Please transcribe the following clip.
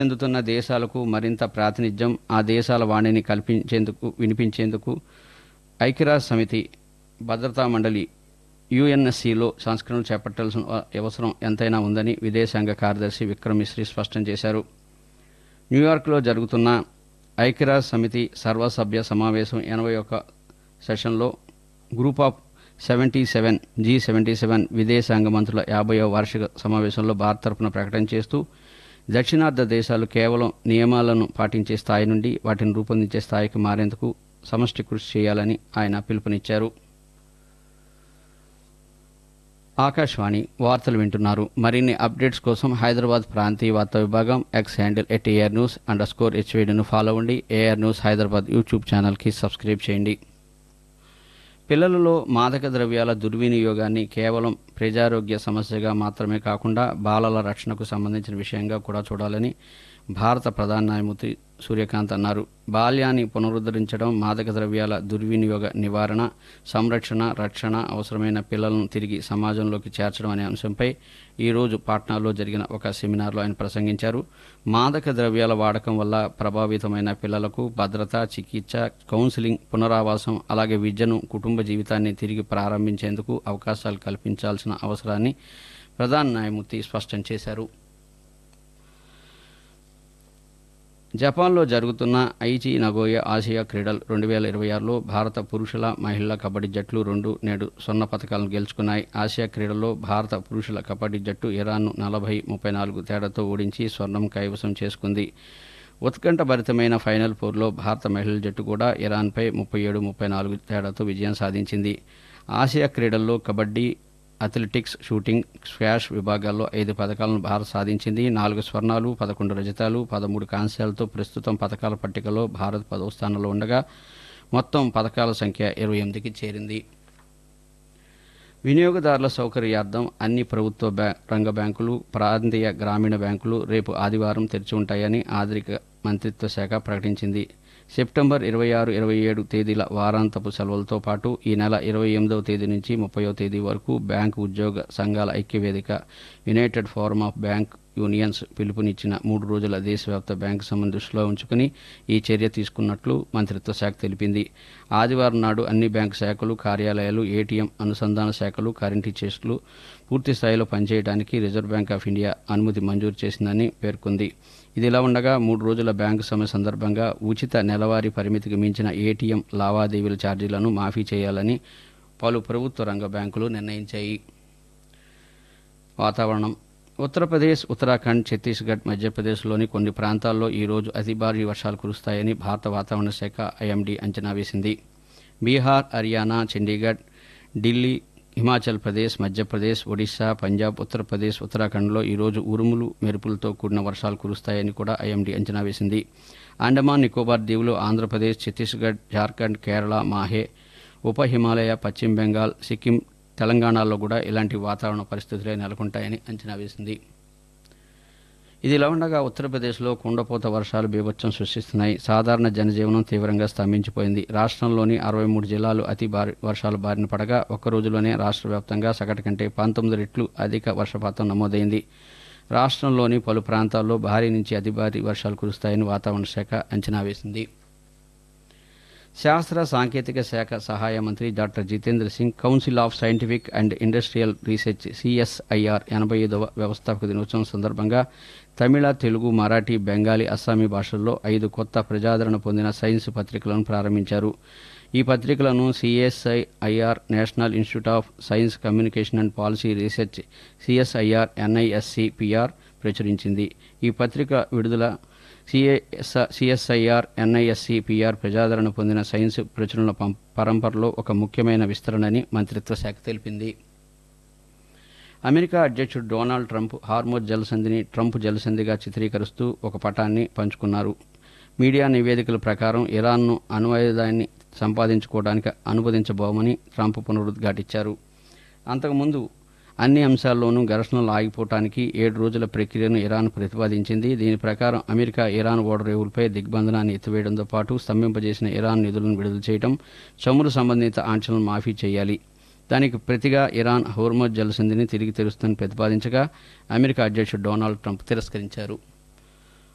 చెందుతున్న దేశాలకు మరింత ప్రాతినిధ్యం ఆ దేశాల వాణిని కల్పించేందుకు వినిపించేందుకు ఐక్యరాజ్య సమితి భద్రతా మండలి యుఎన్ఎస్సిలో సంస్కరణలు చేపట్టాల్సిన అవసరం ఎంతైనా ఉందని విదేశాంగ కార్యదర్శి విక్రమ్ మిశ్రీ స్పష్టం చేశారు న్యూయార్క్లో జరుగుతున్న ఐక్యరాజ్య సమితి సర్వసభ్య సమావేశం ఎనభై ఒక సెషన్లో group of seventy seven G seventy seven విదేశాంగ మంత్రుల యాభైవ వార్షిక సమావేశంలో భారత్ తరపున ప్రకటన చేస్తూ దక్షిణార్ధ దేశాలు కేవలం నియమాలను పాటించే స్థాయి నుండి వాటిని రూపొందించే స్థాయికి మారేందుకు సమష్టి కృషి చేయాలని ఆయన పిలుపునిచ్చారు ఆకాశవాణి వార్తలు వింటున్నారు మరిన్ని అప్డేట్స్ కోసం హైదరాబాద్ ప్రాంతీయ వార్తా విభాగం X handle at AR news underscore హెచ్వేడిను ఫాలో అవ్వండి ఏఆర్ న్యూస్ హైదరాబాద్ యూట్యూబ్ ఛానల్కి సబ్స్క్రైబ్ చేయండి పిల్లలలో మాదక ద్రవ్యాల దుర్వినియోగాన్ని కేవలం ప్రజారోగ్య సమస్యగా మాత్రమే కాకుండా బాలల రక్షణకు సంబంధించిన విషయంగా కూడా చూడాలని భారత ప్రధాన న్యాయమూర్తి సూర్యకాంత్ అన్నారు బాల్యాన్ని పునరుద్ధరించడం మాదక ద్రవ్యాల దుర్వినియోగ నివారణ సంరక్షణ రక్షణ అవసరమైన పిల్లలను తిరిగి సమాజంలోకి చేర్చడం అనే అంశంపై ఈరోజు పాట్నాలో జరిగిన ఒక సెమినార్లో ఆయన ప్రసంగించారు మాదక ద్రవ్యాల వాడకం వల్ల ప్రభావితమైన పిల్లలకు భద్రత చికిత్స కౌన్సిలింగ్ పునరావాసం అలాగే విద్యను కుటుంబ జీవితాన్ని తిరిగి ప్రారంభించేందుకు అవకాశాలు కల్పించాల్సిన అవసరాన్ని ప్రధాన న్యాయమూర్తి స్పష్టం చేశారు జపాన్లో జరుగుతున్న ఐచి నగోయ ఆసియా క్రీడలు రెండు వేల ఇరవై ఆరులో భారత పురుషుల మహిళల కబడ్డీ జట్లు రెండు నేడు స్వర్ణ పథకాలను గెలుచుకున్నాయి ఆసియా క్రీడల్లో భారత పురుషుల కబడ్డీ జట్టు ఇరాన్ను నలభై ముప్పై నాలుగు తేడాతో ఓడించి స్వర్ణం కైవసం చేసుకుంది ఉత్కంఠభరితమైన ఫైనల్ పోర్లో భారత మహిళల జట్టు కూడా ఇరాన్పై ముప్పై ఏడు ముప్పై నాలుగు తేడాతో విజయం సాధించింది ఆసియా క్రీడల్లో కబడ్డీ అథ్లెటిక్స్ షూటింగ్ స్క్వాష్ విభాగాల్లో ఐదు పథకాలను భారత్ సాధించింది నాలుగు స్వర్ణాలు పదకొండు రజతాలు పదమూడు కాంస్యాలతో ప్రస్తుతం పథకాల పట్టికలో భారత్ పదవ స్థానంలో ఉండగా మొత్తం పథకాల సంఖ్య ఇరవై ఎనిమిదికి చేరింది వినియోగదారుల సౌకర్యార్థం అన్ని ప్రభుత్వ బ్యా రంగ బ్యాంకులు ప్రాంతీయ గ్రామీణ బ్యాంకులు రేపు ఆదివారం తెరిచి ఉంటాయని ఆర్థిక మంత్రిత్వ శాఖ ప్రకటించింది సెప్టెంబర్ ఇరవై ఆరు ఇరవై ఏడు తేదీల వారాంతపు సెలవులతో పాటు ఈ నెల ఇరవై ఎనిమిదవ తేదీ నుంచి ముప్పయో తేదీ వరకు బ్యాంకు ఉద్యోగ సంఘాల ఐక్యవేదిక united forum of bank unions పిలుపునిచ్చిన మూడు రోజుల దేశవ్యాప్త బ్యాంకు సమ్మెను దృష్టిలో ఉంచుకుని ఈ చర్య తీసుకున్నట్లు మంత్రిత్వ శాఖ తెలిపింది ఆదివారం నాడు అన్ని బ్యాంకు శాఖలు కార్యాలయాలు ఏటీఎం అనుసంధాన శాఖలు కరెంటు చెస్టులు పూర్తి స్థాయిలో పనిచేయడానికి రిజర్వ్ బ్యాంక్ ఆఫ్ ఇండియా అనుమతి మంజూరు చేసిందని పేర్కొంది ఇదిలా ఉండగా మూడు రోజుల బ్యాంకు సమ్మె సందర్భంగా ఉచిత నెలవారీ పరిమితికి మించిన ఏటీఎం లావాదేవీల ఛార్జీలను మాఫీ చేయాలని పలు ప్రభుత్వ రంగ బ్యాంకులు నిర్ణయించాయి వాతావరణం ఉత్తరప్రదేశ్ ఉత్తరాఖండ్ ఛత్తీస్గఢ్ మధ్యప్రదేశ్లోని కొన్ని ప్రాంతాల్లో ఈ రోజు అతి భారీ వర్షాలు కురుస్తాయని భారత వాతావరణ శాఖ ఐఎండీ అంచనా వేసింది బీహార్ హర్యానా చండీగఢ్ ఢిల్లీ హిమాచల్ ప్రదేశ్ మధ్యప్రదేశ్ ఒడిశా పంజాబ్ ఉత్తరప్రదేశ్ ఉత్తరాఖండ్లో ఈరోజు ఉరుములు మెరుపులతో కూడిన వర్షాలు కురుస్తాయని కూడా ఐఎండీ అంచనా వేసింది అండమాన్ నికోబార్ దీవులు ఆంధ్రప్రదేశ్ ఛత్తీస్గఢ్ జార్ఖండ్ కేరళ మాహే ఉప హిమాలయ పశ్చిమ బెంగాల్ సిక్కిం తెలంగాణలో కూడా ఇలాంటి వాతావరణ పరిస్థితులే నెలకొంటాయని అంచనా వేసింది ఇది ఇలా ఉండగా ఉత్తరప్రదేశ్లో కుండపోత వర్షాలు బీభత్సం సృష్టిస్తున్నాయి సాధారణ జనజీవనం తీవ్రంగా స్తంభించిపోయింది రాష్ట్రంలోని అరవై మూడు జిల్లాలు అతి భారీ వర్షాలు బారిన పడగా ఒక్క రోజులోనే రాష్ట్ర వ్యాప్తంగా సగటు కంటే పంతొమ్మిది రెట్లు అధిక వర్షపాతం నమోదైంది రాష్ట్రంలోని పలు ప్రాంతాల్లో భారీ నుంచి అతి భారీ వర్షాలు కురుస్తాయని వాతావరణ శాఖ అంచనా వేసింది శాస్త్ర సాంకేతిక శాఖ సహాయ మంత్రి doctor Jitendra Singh council of scientific and industrial research CSIR ఎనభై ఐదవ వ్యవస్థాపక దినోత్సవం సందర్భంగా తమిళ తెలుగు మరాఠీ బెంగాలీ అస్సామీ భాషల్లో ఐదు కొత్త ప్రజాదరణ పొందిన సైన్స్ పత్రికలను ప్రారంభించారు ఈ పత్రికలను CSIR national institute of science communication and policy research CSIR NISC PR ప్రచురించింది ఈ పత్రిక విడుదల సిఎస్ సిఎస్ఐఆర్ ఎన్ఐఎస్సి పిఆర్ ప్రజాదరణ పొందిన సైన్స్ ప్రచురణల పం- పరంపరలో ఒక ముఖ్యమైన విస్తరణని మంత్రిత్వ శాఖ తెలిపింది అమెరికా అధ్యక్షుడు డొనాల్డ్ ట్రంప్ హార్మోజ్ జలసంధిని ట్రంప్ జలసంధిగా చిత్రీకరిస్తూ ఒక పటాన్ని పంచుకున్నారు మీడియా నివేదికల ప్రకారం ఇరాన్ను అణ్వాయుధాన్ని సంపాదించుకోవడానికి అనువదించబోమని ట్రంప్ పునరుద్ఘాటించారు అంతకుముందు అన్ని అంశాల్లోనూ ఘర్షణలు ఆగిపోవటానికి ఏడు రోజుల ప్రక్రియను ఇరాన్ ప్రతిపాదించింది దీని ప్రకారం అమెరికా ఇరాన్ ఓడరేవులపై దిగ్బంధనాన్ని ఎత్తివేయడంతో పాటు స్తంభింపజేసిన ఇరాన్ నిధులను విడుదల చేయడం చమురు సంబంధిత ఆంక్షలను మాఫీ చేయాలి దానికి ప్రతిగా ఇరాన్ హోర్మోజ్ జలసంధిని తిరిగి తెరుస్తుందని ప్రతిపాదించగా అమెరికా అధ్యక్షుడు డొనాల్డ్ ట్రంప్ తిరస్కరించారు